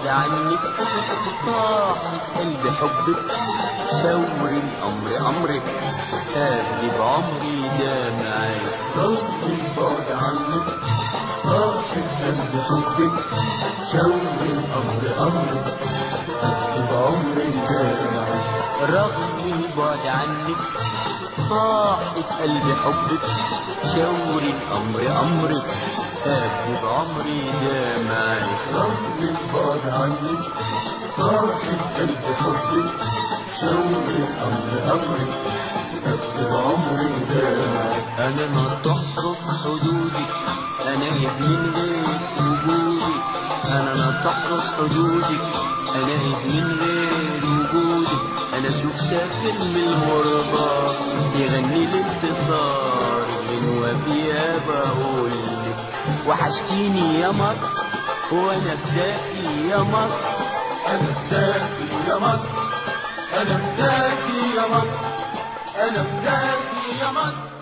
بعد عنك صاحب قلبي حبك شاور الأمر أمرك هابني بعمري دمعي ربي بعد عنك صاحب قلب حبك شوق الأمر أمرك أكتب عمري جامعي رغم البعد عنك صاحب قلبي حبك شاور الأمر أمرك هابني بعمري دمعي ربي بعد عنك صاحب قلب حبك شوق الأمر أمرك أكتب عمري جامعي أنا ما تحرس حدودك أنا من غير وجودك أنا ما تحرس حدودك أنا من غير وجودك أنا شوف سافر من الغربة يغني الانتصار من وفيها بقولك وحشتيني يا مصر وأنا فداكي يا مصر أنا فداكي يا مصر أنا فداكي يا مصر أنا فداكي يا مصر